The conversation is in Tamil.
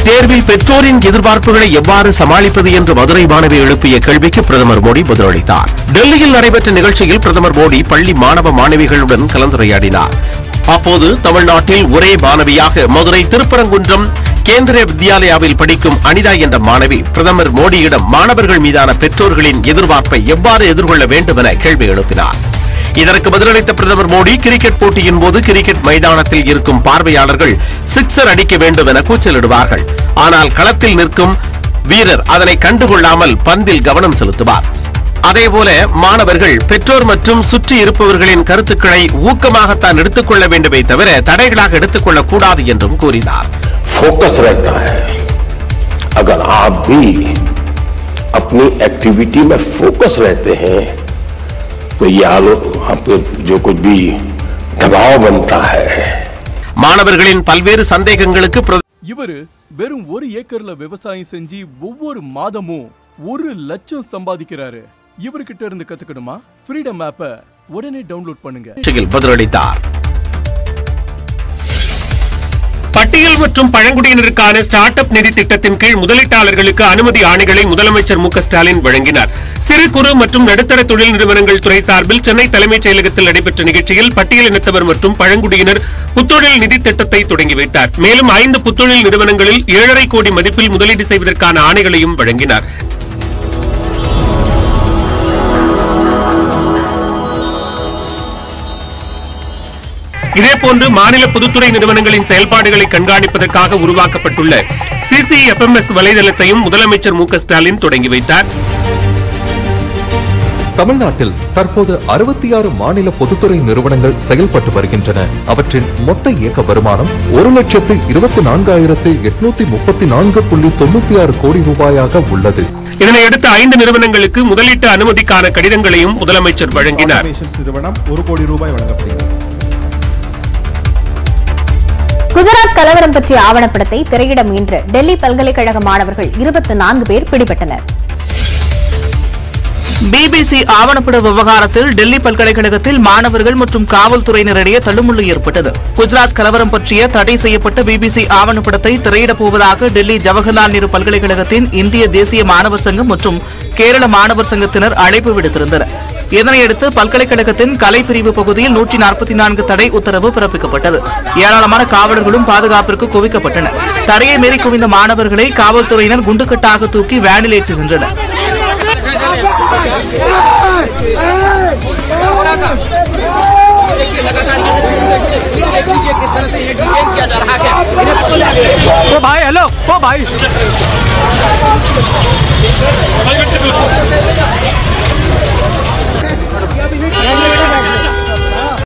தேர்வில் பெற்றோரின் எதிர்பார்ப்புகளை எவ்வாறு சமாளிப்பது என்று மதுரை மாணவி எழுப்பிய கேள்விக்கு பிரதமர் மோடி பதிலளித்தார் டெல்லியில் நடைபெற்ற நிகழ்ச்சியில் பிரதமர் மோடி பள்ளி மாணவ மாணவிகளுடன் கலந்துரையாடினார் அப்போது தமிழ்நாட்டில் ஒரே மாணவியாக மதுரை திருப்பரங்குன்றம் கேந்திரிய வித்யாலயாவில் படிக்கும் அனிதா என்ற மாணவி பிரதமர் மோடியிடம் மாணவர்கள் மீதான பெற்றோர்களின் எதிர்பார்ப்பை எவ்வாறு எதிர்கொள்ள வேண்டும் என கேள்வி எழுப்பினார் இதற்கு பதிலளித்த பிரதமர் மோடி கிரிக்கெட் போட்டியின் போது கிரிக்கெட் மைதானத்தில் இருக்கும் பார்வையாளர்கள் சிக்ஸர் அடிக்க வேண்டும் என கூச்சலிடுவார்கள் ஆனால் களத்தில் நிற்கும் வீரர் அதனை கண்டுகொள்ளாமல் பந்தில் கவனம் செலுத்துவார் அதேபோல மாணவர்கள் பெற்றோர் மற்றும் சுற்றி இருப்பவர்களின் கருத்துக்களை ஊக்கமாகத்தான் எடுத்துக்கொள்ள வேண்டுமே தவிர தடைகளாக எடுத்துக்கொள்ளக் கூடாது என்றும் கூறினார் फोकस रहता है अगर आप भी अपनी एक्टिविटी में फोकस रहते हैं तो ये आलो आपके जो कुछ भी दबाव बनता है மாணவர்களின் பல்வேறு சந்தேகங்களுக்கு பிர- இவரு வெறும் ஒரு ஏக்கர்ல விவசாயம் செஞ்சு ஒவ்வொரு மாதமும் ஒரு லட்சம் சம்பாதிக்கிறாரு இவர்கிட்ட இருந்து கத்துக்கணுமா ஃப்ரீடம் ஆப்பை உடனே டவுன்லோட் பண்ணுங்க நிகழ்ச்சியில் பதிலளித்தார் பட்டியல் மற்றும் பழங்குடியினருக்கான ஸ்டார்ட் அப் நிதி திட்டத்தின் கீழ் முதலீட்டாளர்களுக்கு அனுமதி ஆணைகளை முதலமைச்சர் மு க ஸ்டாலின் வழங்கினார் சிறு குறு மற்றும் நடுத்தர தொழில் நிறுவனங்கள் துறை சார்பில் சென்னை தலைமைச் செயலகத்தில் நடைபெற்ற நிகழ்ச்சியில் பட்டியல் இனத்தவர் மற்றும் பழங்குடியினர் புத்தொழில் நிதி திட்டத்தை தொடங்கி வைத்தார் மேலும் ஐந்து புத்தொழில் நிறுவனங்களில் ஏழரை கோடி மதிப்பில் முதலீடு செய்வதற்கான ஆணைகளையும் வழங்கினார் இதேபோன்று மாநில பொதுத்துறை நிறுவனங்களின் செயல்பாடுகளை கண்காணிப்பதற்காக உருவாக்கப்பட்டுள்ள சிசிஎஃப்எம்எஸ் வலைதளத்தையும் முதலமைச்சர் மு க ஸ்டாலின் தொடங்கி வைத்தார் தமிழ்நாட்டில் தற்போது அறுபத்தி ஆறு மாநில பொதுத்துறை நிறுவனங்கள் செயல்பட்டு வருகின்றன அவற்றின் மொத்த இயக்க வருமானம் ஒரு லட்சத்து இருபத்தி நான்காயிரத்து எட்நூத்தி முப்பத்தி நான்கு புள்ளி தொண்ணூத்தி ஆறு கோடி ரூபாயாக உள்ளது இதனையடுத்து ஐந்து நிறுவனங்களுக்கு முதலீட்டு அனுமதிக்கான கடிதங்களையும் முதலமைச்சர் வழங்கினார் ஆட்டோமேஷன்ஸ் நிறுவனம் ஒரு கோடி ரூபாய் வழங்கப்படுகிறது குஜராத் கலவரம் பற்றிய ஆவணப்படத்தை திரையிட முயன்ற டெல்லி பல்கலைக்கழக மாணவர்கள் இருபத்தி நான்கு பேர் பிடிபட்டனர் பிபிசி ஆவணப்பட விவகாரத்தில் டெல்லி பல்கலைக்கழகத்தில் மாணவர்கள் மற்றும் காவல்துறையினரிடையே தள்ளுமுள்ளு ஏற்பட்டது குஜராத் கலவரம் பற்றிய தடை செய்யப்பட்ட பிபிசி ஆவணப்படத்தை திரையிடப் போவதாக டெல்லி ஜவஹர்லால் நேரு பல்கலைக்கழகத்தின் இந்திய தேசிய மாணவர் சங்கம் மற்றும் கேரள மாணவர் சங்கத்தினர் அழைப்பு விடுத்திருந்தனர் இதனையடுத்து பல்கலைக்கழகத்தின் கலைப்பிரிவு பகுதியில் நூற்றி நாற்பத்தி நான்கு தடை உத்தரவு பிறப்பிக்கப்பட்டது ஏராளமான காவலர்களும் பாதுகாப்பிற்கு குவிக்கப்பட்டனர் தடையை மீறி குவிந்த மாணவர்களை காவல்துறையினர் குண்டுக்கட்டாக தூக்கி வேனில் ஏற்றி நின்றனர் ओ भाई हेलो ओ भाई